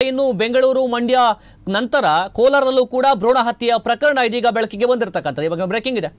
ಇನ್ನು ಬೆಂಗಳೂರು ಮಂಡ್ಯ ನಂತರ ಕೋಲಾರದಲ್ಲೂ ಕೂಡ ಭ್ರೂಣ ಹತ್ಯೆಯ ಪ್ರಕರಣ ಇದೀಗ ಬೆಳಕಿಗೆ ಬಂದಿರತಕ್ಕಂಥದ್ದು ಇವಾಗ ಬ್ರೇಕಿಂಗ್ ಇದೆ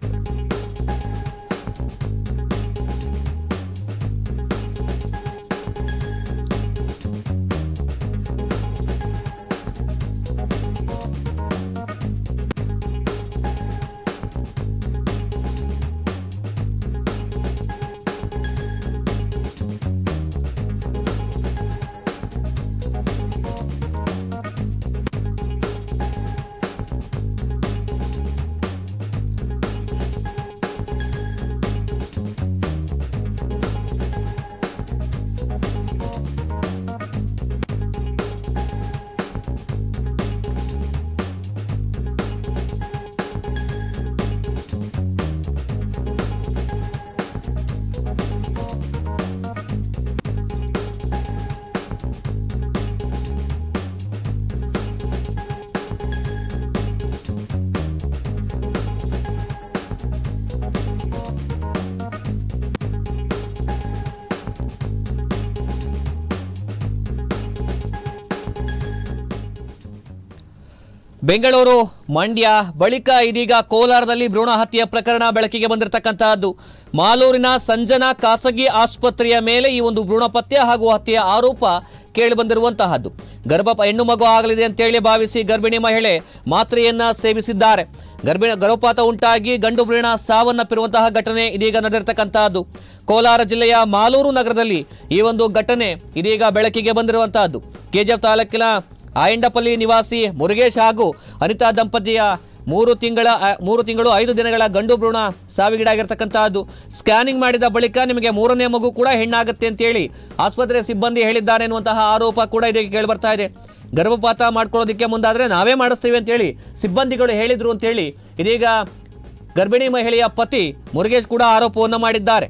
ಬೆಂಗಳೂರು ಮಂಡ್ಯ ಬಳಿಕ ಇದೀಗ ಕೋಲಾರದಲ್ಲಿ ಭ್ರೂಣ ಹತ್ಯೆಯ ಪ್ರಕರಣ ಬೆಳಕಿಗೆ ಬಂದಿರತಕ್ಕಂತಹದ್ದು ಮಾಲೂರಿನ ಸಂಜನಾ ಖಾಸಗಿ ಆಸ್ಪತ್ರೆಯ ಮೇಲೆ ಈ ಒಂದು ಭ್ರೂಣ ಪತ್ತೆ ಹಾಗೂ ಹತ್ಯೆಯ ಆರೋಪ ಕೇಳಿಬಂದಿರುವಂತಹದ್ದು ಗರ್ಭ ಹೆಣ್ಣು ಮಗು ಆಗಲಿದೆ ಅಂತೇಳಿ ಭಾವಿಸಿ ಗರ್ಭಿಣಿ ಮಹಿಳೆ ಮಾತ್ರೆಯನ್ನ ಸೇವಿಸಿದ್ದಾರೆ ಗರ್ಭಿಣ ಗರ್ಭಪಾತ ಉಂಟಾಗಿ ಗಂಡು ಭ್ರೂಣ ಸಾವನ್ನಪ್ಪಿರುವಂತಹ ಘಟನೆ ಇದೀಗ ನಡೆದಿರತಕ್ಕಂತಹದ್ದು ಕೋಲಾರ ಜಿಲ್ಲೆಯ ಮಾಲೂರು ನಗರದಲ್ಲಿ ಈ ಒಂದು ಘಟನೆ ಇದೀಗ ಬೆಳಕಿಗೆ ಬಂದಿರುವಂತಹದ್ದು ಕೆಜಿಎಫ್ ತಾಲೂಕಿನ ಆಯಂಡಪಲ್ಲಿ ನಿವಾಸಿ ಮುರುಗೇಶ್ ಹಾಗೂ ಅನಿತಾ ದಂಪತಿಯ ಮೂರು ತಿಂಗಳ ಆ, ಮೂರು ತಿಂಗಳು ಐದು ದಿನಗಳ ಗಂಡು ಭ್ರೂಣ ಸಾವಿಗೀಡಾಗಿರ್ತಕ್ಕಂತಹದ್ದು ಸ್ಕ್ಯಾನಿಂಗ್ ಮಾಡಿದ ಬಳಿಕ ನಿಮಗೆ ಮೂರನೇ ಮಗು ಕೂಡ ಹೆಣ್ಣಾಗುತ್ತೆ ಅಂತೇಳಿ ಆಸ್ಪತ್ರೆ ಸಿಬ್ಬಂದಿ ಹೇಳಿದ್ದಾರೆ ಎನ್ನುವಂತಹ ಆರೋಪ ಕೂಡ ಇದಕ್ಕೆ ಕೇಳಿ ಬರ್ತಾ ಇದೆ ಗರ್ಭಪಾತ ಮಾಡ್ಕೊಳ್ಳೋದಕ್ಕೆ ಮುಂದಾದ್ರೆ ನಾವೇ ಮಾಡಿಸ್ತೀವಿ ಅಂತೇಳಿ ಸಿಬ್ಬಂದಿಗಳು ಹೇಳಿದ್ರು ಅಂತೇಳಿ ಇದೀಗ ಗರ್ಭಿಣಿ ಮಹಿಳೆಯ ಪತಿ ಮುರುಗೇಶ್ ಕೂಡ ಆರೋಪವನ್ನು ಮಾಡಿದ್ದಾರೆ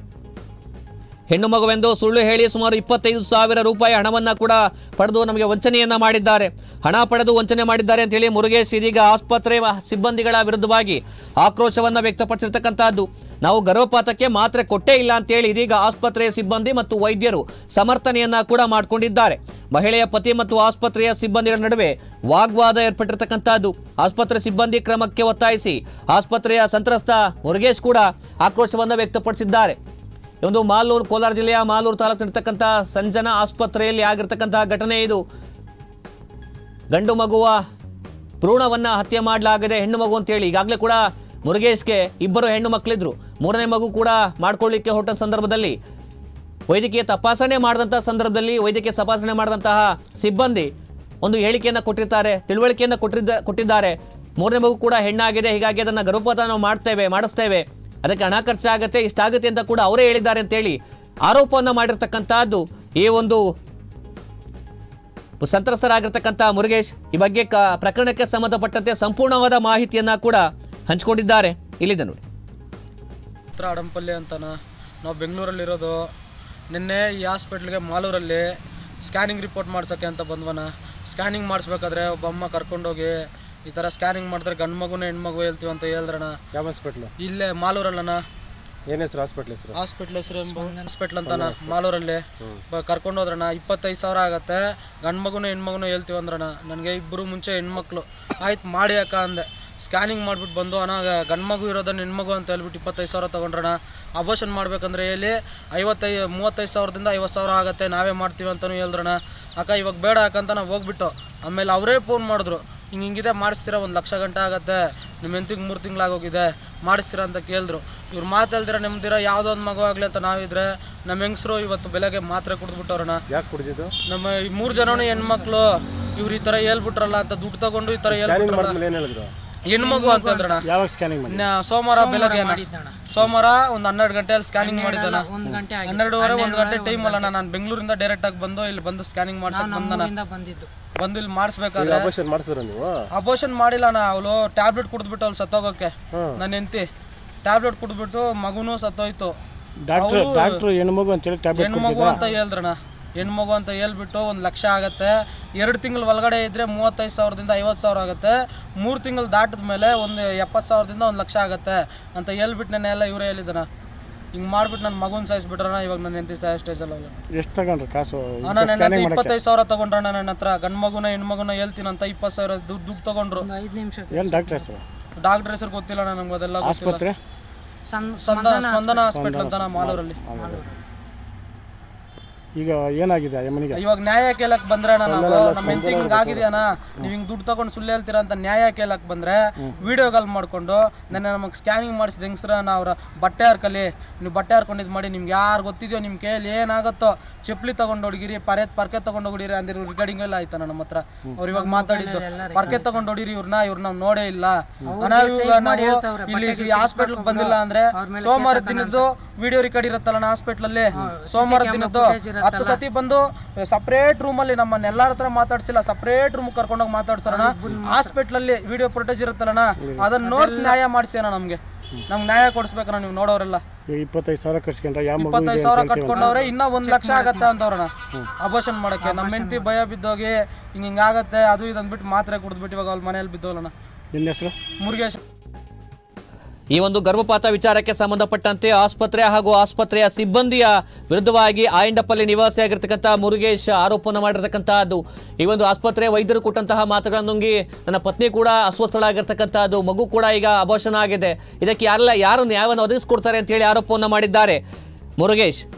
ಹೆಣ್ಣು ಮಗುವೆಂದು ಸುಳ್ಳು ಹೇಳಿ ಸುಮಾರು ಇಪ್ಪತ್ತೈದು ಸಾವಿರ ರೂಪಾಯಿ ಹಣವನ್ನ ಕೂಡ ಪಡೆದು ನಮಗೆ ವಂಚನೆಯನ್ನ ಮಾಡಿದ್ದಾರೆ ಹಣ ಪಡೆದು ವಂಚನೆ ಮಾಡಿದ್ದಾರೆ ಅಂತ ಹೇಳಿ ಮುರುಗೇಶ್ ಇದೀಗ ಆಸ್ಪತ್ರೆ ವ- ಸಿಬ್ಬಂದಿಗಳ ವಿರುದ್ಧವಾಗಿ ಆಕ್ರೋಶವನ್ನ ವ್ಯಕ್ತಪಡಿಸಿರ್ತಕ್ಕಂತಹದ್ದು ನಾವು ಗರ್ಭಪಾತಕ್ಕೆ ಮಾತ್ರೆ ಕೊಟ್ಟೇ ಇಲ್ಲ ಅಂತೇಳಿ ಇದೀಗ ಆಸ್ಪತ್ರೆಯ ಸಿಬ್ಬಂದಿ ಮತ್ತು ವೈದ್ಯರು ಸಮರ್ಥನೆಯನ್ನ ಕೂಡ ಮಾಡಿಕೊಂಡಿದ್ದಾರೆ ಮಹಿಳೆಯ ಪತಿ ಮತ್ತು ಆಸ್ಪತ್ರೆಯ ಸಿಬ್ಬಂದಿಗಳ ನಡುವೆ ವಾಗ್ವಾದ ಏರ್ಪಟ್ಟಿರ್ತಕ್ಕಂತಹದ್ದು ಆಸ್ಪತ್ರೆ ಸಿಬ್ಬಂದಿ ಕ್ರಮಕ್ಕೆ ಒತ್ತಾಯಿಸಿ ಆಸ್ಪತ್ರೆಯ ಸಂತ್ರಸ್ತ ಮುರುಗೇಶ್ ಕೂಡ ಆಕ್ರೋಶವನ್ನ ವ್ಯಕ್ತಪಡಿಸಿದ್ದಾರೆ ಈ ಒಂದು ಮಾಲೂರು ಕೋಲಾರ ಜಿಲ್ಲೆಯ ಮಾಲೂರು ತಾಲೂಕಿನರ್ತಕ್ಕಂಥ ಸಂಜನಾ ಆಸ್ಪತ್ರೆಯಲ್ಲಿ ಆಗಿರ್ತಕ್ಕಂತಹ ಘಟನೆ ಇದು ಗಂಡು ಮಗುವ ಭ್ರೂಣವನ್ನ ಹತ್ಯೆ ಮಾಡಲಾಗಿದೆ ಹೆಣ್ಣು ಮಗು ಅಂತೇಳಿ ಈಗಾಗಲೇ ಕೂಡ ಮುರುಗೇಶ್ಗೆ ಇಬ್ಬರು ಹೆಣ್ಣು ಮಕ್ಕಳಿದ್ರು ಮೂರನೇ ಮಗು ಕೂಡ ಮಾಡ್ಕೊಳ್ಳಿಕ್ಕೆ ಹೊರಟ ಸಂದರ್ಭದಲ್ಲಿ ವೈದ್ಯಕೀಯ ತಪಾಸಣೆ ಮಾಡಿದಂಥ ಸಂದರ್ಭದಲ್ಲಿ ವೈದ್ಯಕೀಯ ತಪಾಸಣೆ ಮಾಡಿದಂತಹ ಸಿಬ್ಬಂದಿ ಒಂದು ಹೇಳಿಕೆಯನ್ನು ಕೊಟ್ಟಿರ್ತಾರೆ ತಿಳುವಳಿಕೆಯನ್ನು ಕೊಟ್ಟಿದ್ದ ಕೊಟ್ಟಿದ್ದಾರೆ ಮೂರನೇ ಮಗು ಕೂಡ ಹೆಣ್ಣಾಗಿದೆ ಹೀಗಾಗಿ ಅದನ್ನು ಗರ್ಭಪಾತ ನಾವು ಮಾಡ್ತೇವೆ ಮಾಡಿಸ್ತೇವೆ ಅದಕ್ಕೆ ಹಣ ಖರ್ಚಾಗುತ್ತೆ ಇಷ್ಟಾಗುತ್ತೆ ಅಂತ ಕೂಡ ಅವರೇ ಹೇಳಿದ್ದಾರೆ ಅಂತೇಳಿ ಆರೋಪವನ್ನು ಮಾಡಿರ್ತಕ್ಕಂತಹದ್ದು ಈ ಒಂದು ಸಂತ್ರಸ್ತರಾಗಿರ್ತಕ್ಕಂಥ ಮುರುಗೇಶ್ ಈ ಬಗ್ಗೆ ಕ ಪ್ರಕರಣಕ್ಕೆ ಸಂಬಂಧಪಟ್ಟಂತೆ ಸಂಪೂರ್ಣವಾದ ಮಾಹಿತಿಯನ್ನ ಕೂಡ ಹಂಚಿಕೊಂಡಿದ್ದಾರೆ ಇಲ್ಲಿದೆ ನೋಡಿ ಹತ್ರ ಅಡಂಪಲ್ಲಿ ಅಂತನ ನಾವು ಬೆಂಗಳೂರಲ್ಲಿರೋದು ನಿನ್ನೆ ಈ ಹಾಸ್ಪಿಟ್ಲಿಗೆ ಮಾಲೂರಲ್ಲಿ ಸ್ಕ್ಯಾನಿಂಗ್ ರಿಪೋರ್ಟ್ ಮಾಡ್ಸೋಕ್ಕೆ ಅಂತ ಬಂದ್ವನ ಸ್ಕ್ಯಾನಿಂಗ್ ಮಾಡಿಸ್ಬೇಕಾದ್ರೆ ಒಬ್ಬ ಅಮ್ಮ ಕರ್ಕೊಂಡೋಗಿ ಈ ಥರ ಸ್ಕ್ಯಾನಿಂಗ್ ಮಾಡಿದ್ರೆ ಗಂಡು ಮಗುನ ಹೆಣ್ಮಗು ಹೇಳ್ತೀವಿ ಅಂತ ಹೇಳಿದ್ರಣ ಯಾವ ಹಾಸ್ಪಿಟ್ಲು ಇಲ್ಲೇ ಮಾಲೂರಲ್ಲಣ್ಣ ಏನು ಹೆಸರು ಹಾಸ್ಪಿಟ್ಲ್ ಹೆಸರು ಹಾಸ್ಪಿಟ್ಲ್ ಹೆಸರು ಹಾಸ್ಪಿಟ್ಲ್ ಅಂತಾನ ಮಾಲೂರಲ್ಲಿ ಬ- ಕರ್ಕೊಂಡು ಹೋದ್ರಣ ಇಪ್ಪತ್ತೈದು ಸಾವಿರ ಆಗತ್ತೆ ಗಂಡು ಮಗುನ ಹೆಣ್ಮಗುನ ಹೇಳ್ತೀವಿ ಅಂದ್ರಣ ನನಗೆ ಇಬ್ಬರು ಮುಂಚೆ ಹೆಣ್ಮಕ್ಳು ಆಯ್ತು ಮಾಡಿ ಅಕ್ಕ ಅಂದೆ ಸ್ಕ್ಯಾನಿಂಗ್ ಮಾಡ್ಬಿಟ್ಟು ಬಂದು ಅಣ್ಣ ಗಂಡು ಮಗು ಇರೋದನ್ನ ಹೆಣ್ಮಗು ಅಂತ ಹೇಳ್ಬಿಟ್ಟು ಇಪ್ಪತ್ತೈದು ಸಾವಿರ ತೊಗೊಂಡ್ರಣ ಅಬೋಷನ್ ಮಾಡ್ಬೇಕಂದ್ರೆ ಹೇಳಿ ಐವತ್ತೈದು ಮೂವತ್ತೈದು ಸಾವಿರದಿಂದ ಐವತ್ತು ಸಾವಿರ ಆಗುತ್ತೆ ನಾವೇ ಮಾಡ್ತೀವಿ ಅಂತಲೂ ಹೇಳಿದ್ರಣ ಅಕ್ಕ ಇವಾಗ ಬೇಡ ಅಕ್ಕಂತ ನಾವು ಹೋಗ್ಬಿಟ್ಟು ಆಮೇಲೆ ಅವರೇ ಫೋನ್ ಮಾಡಿದ್ರು ಹಿಂಗೆ ಹಿಂಗಿದೆ ಮಾಡಿಸ್ತೀರಾ ಒಂದು ಲಕ್ಷ ಗಂಟೆ ಆಗುತ್ತೆ ನಿಮ್ಮ ಹೆಂತಿಗೆ ಮೂರು ತಿಂಗಳಾಗೋಗಿದೆ ಮಾಡಿಸ್ತೀರಾ ಅಂತ ಕೇಳಿದ್ರು ಇವ್ರು ಮಾತಾಡ್ದಿರ ನೆಮ್ಮದಿರ ಯಾವುದೋ ಒಂದು ಮಗು ಆಗಲಿ ಅಂತ ನಾವಿದ್ರೆ ನಮ್ಮ ಹೆಂಗಸರು ಇವತ್ತು ಬೆಳಗ್ಗೆ ಮಾತ್ರೆ ಕುಡಿದ್ಬಿಟ್ಟವ್ರಣ ಯಾಕೆ ಕುಡಿದಿದ್ದು ನಮ್ಮ ಈ ಮೂರು ಜನನು ಹೆಣ್ಮಕ್ಳು ಇವ್ರು ಈ ಥರ ಹೇಳ್ಬಿಟ್ರಲ್ಲ ಅಂತ ದುಡ್ಡು ತಗೊಂಡು ಈ ಥರ ಸ್ಕ್ಯಾನಿಂಗ್ ಹೇಳ್ಬಿಟ್ರಲ್ಲ ಮಾಡಿದ್ಮೇಲೆ ಏನು ಹೇಳಿದ್ರು ಹೆಣ್ಮಗು ಅಂತ ಅಂದ್ರಣ ಯಾವಾಗ ಸ್ಕ್ಯಾನಿಂಗ್ ಮಾಡಿ ನ- ಸೋಮವಾರ ಬೆಳಗ್ಗೆ ಸೋಮವಾರ ಒಂದು ಹನ್ನೆರಡು ಗಂಟೆಯಲ್ಲಿ ಸ್ಕ್ಯಾನಿಂಗ್ ಮಾಡಿದ್ದಾನ ಒಂದು ಗಂಟೆ ಆಗಿ ಹನ್ನೆರಡುವರೆ ಒಂದು ಗಂಟೆ ಟೈಮ್ ಅಲ್ಲ ನಾನು ಬೆಂಗಳೂರಿಂದ ಡೈರೆಕ್ಟ್ ಆಗಿ ಬಂದು ಇಲ್ಲಿ ಬಂದು ಸ್ಕ್ಯಾನಿಂಗ್ ಮಾಡ್ಸಕ್ ಬಂದನ ನಮ್ಮೂರಿಂದ ಬಂದಿದ್ದು ಬಂದು ಇಲ್ಲಿ ಮಾಡಿಸ್ಬೇಕಾದ್ರೆ ಆಪರೇಷನ್ ಮಾಡಿಸಿದ್ರ ನೀವು ಅಬೋಷನ್ ಮಾಡಿಲ್ಲ ನಾ ಅವಳು ಟ್ಯಾಬ್ಲೆಟ್ ಕುಡಿದ್ಬಿಟ್ಟು ಅವ್ಳು ಸತ್ತೋಗೋಕೆ ಹ್ಮ್. ನನ್ನ ಹೆಂಡತಿ ಟ್ಯಾಬ್ಲೆಟ್ ಕುಡಿದ್ಬಿಟ್ಟು ಮಗುನೂ ಸತ್ತೋಯ್ತು ಡಾಕ್ಟ್ರ್ ಡಾಕ್ಟ್ರು ಹೆಣ್ಮಗು ಅಂತೇಳಿ ಟ್ಯಾಬ್ಲೆಟ್ ಹೆಣ್ಮಗು ಅಂತ ಹೇಳಿದ್ರಣ ಹೆಣ್ಮಗು ಅಂತ ಹೇಳ್ಬಿಟ್ಟು ಒಂದು ಲಕ್ಷ ಆಗತ್ತೆ ಎರಡು ತಿಂಗಳು ಒಳಗಡೆ ಇದ್ರೆ ಮೂವತ್ತೈದು ಸಾವಿರದಿಂದ ಐವತ್ತು ಸಾವಿರ ಆಗುತ್ತೆ ಮೂರು ತಿಂಗಳು ದಾಟಿದ ಮೇಲೆ ಒಂದು ಎಪ್ಪತ್ತು ಸಾವಿರದಿಂದ ಒಂದು ಲಕ್ಷ ಆಗತ್ತೆ ಅಂತ ಹೇಳ್ಬಿಟ್ಟು ನೆನ್ನೆ ಎಲ್ಲ ಇವರೇ ಹೇಳಿದನ ಹಿಂಗೆ ಮಾಡ್ಬಿಟ್ಟು ನನ್ನ ಮಗುನ ಸಾಯಿಸ್ಬಿಟ್ರಣ ಇವಾಗ ನನ್ನ ಹೆಂಡತಿ ಸಾಯೋ ಸ್ಟೇಜಲ್ಲಿ ಅಲ್ಲ ಎಷ್ಟು ತಗೊಂಡ್ರಿ ಕಾಸು ಅಣ್ಣ ನನ್ನ ಹತ್ರ ಇಪ್ಪತ್ತೈದು ಸಾವಿರ ತಗೊಂಡ್ರಣ್ಣ ನನ್ನ ಹತ್ರ ಗಂಡು ಮಗುನ ಹೆಣ್ಮಗುನ ಹೇಳ್ತೀನಿ ಅಂತ ಇಪ್ಪತ್ತು ಸಾವಿರ ದುಡ್ಡು ದುಡ್ಡು ತಗೊಂಡ್ರು ಏನು ಡಾಕ್ಟ್ರ್ ಹೆಸರು ಡಾಕ್ಟರ್ ಹೆಸರು ಗೊತ್ತಿಲ್ಲ ಅಣ್ಣ ನಂಗೆ ಅದೆಲ್ಲ ಗೊತ್ತಿಲ್ಲ ಆಸ್ಪತ್ರೆ ಸ್ಪಂದನ ಸ್ಪಂದನ ಹಾಸ್ಪಿಟ್ಲ್ ಅಂತ ಮಾಲೂರಲ್ಲಿ ಈಗ ಏನಾಗಿದೆ ಯಮನಿಗೆ ಇವಾಗ ನ್ಯಾಯ ಕೇಳಕ್ ಬಂದ್ರೆ ಅಣ್ಣ ನಾವು ನಮ್ಮ ಹೆಂಡತಿ ಹಿಂಗ್ ಆಗಿದೆಯಣ್ಣ ನೀವ್ ಹಿಂಗ್ ದುಡ್ಡು ತಗೊಂಡು ಸುಳ್ಳು ಹೇಳ್ತೀರಾ ಅಂತ ನ್ಯಾಯ ಕೇಳಕ್ ಬಂದ್ರೆ ವಿಡಿಯೋ ಕಾಲ್ ಮಾಡ್ಕೊಂಡು ನನ್ನ ನಮಗೆ ಸ್ಕ್ಯಾನಿಂಗ್ ಮಾಡಿಸಿದ ಹೆಂಗಸ್ರನ್ನ ಅವ್ರ ಬಟ್ಟೆ ಹರ್ಕಲಿ ನೀವು ಬಟ್ಟೆ ಹರ್ಕೊಂಡಿದ್ ಮಾಡಿ ನಿಮ್ಗೆ ಯಾರು ಗೊತ್ತಿದೆಯೋ ನಿಮ್ ಕೈಯಲ್ಲಿ ಏನಾಗುತ್ತೋ ಚಪ್ಪಲಿ ತಗೊಂಡು ಹೊಡಿಗಿರಿ ಪರೆ ಪರ್ಕೆ ತಗೊಂಡು ಹೋಗಿರಿ ಅಂದಿರೋ ರಿಗಾರ್ಡಿಂಗ್ ಎಲ್ಲ ಆಯ್ತಾ ನಮ್ಮ ಹತ್ರ ಅವ್ರು ಇವಾಗ ಮಾತಾಡಿದ್ದು ಪರ್ಕೆ ತಗೊಂಡು ಹೊಡಿರಿ ಇವ್ರನ್ನ ಇವ್ರ ನಾವ್ ನೋಡೇ ಇಲ್ಲ ನಾವು ಇವಾಗ ನಾವು ಇಲ್ಲಿ ಹಾಸ್ಪಿಟಲ್ ಬಂದಿಲ್ಲ ಅಂದ್ರೆ ಸೋಮವಾರ ದಿನದ್ದು ವಿಡಿಯೋ ರೆಕಾರ್ಡ್ ಇರುತ್ತಲ್ಲ ಹಾಸ್ಪಿಟಲ್ ಅಲ್ಲಿ ಸೋಮವಾರ ದಿನದ್ದು ಹತ್ತು ಸತಿ ಬಂದು ಸಪ್ರೇಟ್ ರೂಮ್ ಅಲ್ಲಿ ನಮ್ಮನ್ನ ಎಲ್ಲಾರ ಹತ್ರ ಮಾತಾಡ್ಸಿಲ್ಲ ಸಪ್ರೇಟ್ ರೂಮ್ ಕರ್ಕೊಂಡೋಗಿ ಮಾತಾಡ್ಸೋಣ ಹಾಸ್ಪಿಟಲ್ ಅಲ್ಲಿ ವಿಡಿಯೋ ಫುಟೇಜ್ ಇರುತ್ತಲ್ಲಣ್ಣ ಅದನ್ನ ನೋಡ್ಸ್ ನ್ಯಾಯ ಮಾಡಿಸೋಣ ನಮ್ಗೆ ನಮ್ಗೆ ನ್ಯಾಯ ಕೊಡಿಸ್ಬೇಕಣ್ಣ ನೀವು ನೋಡೋರೆಲ್ಲ ಈಗ ಇಪ್ಪತ್ತೈದು ಸಾವಿರ ಖರ್ಚ್ಕೊಂಡ್ರೆ ಯಾವ ಮಗು ಇಪ್ಪತ್ತೈದು ಸಾವಿರ ಕಟ್ಕೊಂಡವ್ರೆ ಇನ್ನ ಒಂದ್ ಲಕ್ಷ ಆಗತ್ತೆ ಅಂತವ್ರಣ ಅಬೋಷನ್ ಮಾಡಕ್ಕೆ ನಮ್ಮ ಹೆಂಡತಿ ಭಯ ಬಿದ್ದೋಗಿ ಹಿಂಗ ಹಿಂಗಾಗತ್ತೆ ಅದು ಇದು ಅಂದ್ಬಿಟ್ಟು ಮಾತ್ರೆ ಕುಡಿದ್ಬಿಟ್ಟು ಇವಾಗ ಅವ್ರ ಮನೇಲಿ ಬಿದ್ದೋಲಣ್ಣ ನಿನ್ನ ಹೆಸರು ಮುರುಗೇಶ್ ಈ ಒಂದು ಗರ್ಭಪಾತ ವಿಚಾರಕ್ಕೆ ಸಂಬಂಧಪಟ್ಟಂತೆ ಆಸ್ಪತ್ರೆ ಹಾಗೂ ಆಸ್ಪತ್ರೆಯ ಸಿಬ್ಬಂದಿಯ ವಿರುದ್ಧವಾಗಿ ಆಯಿಂಡಪಲ್ಲಿ ನಿವಾಸಿಯಾಗಿರ್ತಕ್ಕಂಥ ಮುರುಗೇಶ್ ಆರೋಪವನ್ನು ಮಾಡಿರ್ತಕ್ಕಂತಹದ್ದು ಈ ಒಂದು ಆಸ್ಪತ್ರೆ ವೈದ್ಯರು ಕೊಟ್ಟಂತಹ ಮಾತುಗಳನ್ನು ನುಂಗಿ ನನ್ನ ಪತ್ನಿ ಕೂಡ ಅಸ್ವಸ್ಥಳಾಗಿರ್ತಕ್ಕಂಥದ್ದು ಮಗು ಕೂಡ ಈಗ ಅಬೋಷಣ ಆಗಿದೆ ಇದಕ್ಕೆ ಯಾರೆಲ್ಲ ಯಾರು ನ್ಯಾಯವನ್ನು ಒದಗಿಸ್ಕೊಡ್ತಾರೆ ಅಂತ ಹೇಳಿ ಆರೋಪವನ್ನು ಮಾಡಿದ್ದಾರೆ ಮುರುಗೇಶ್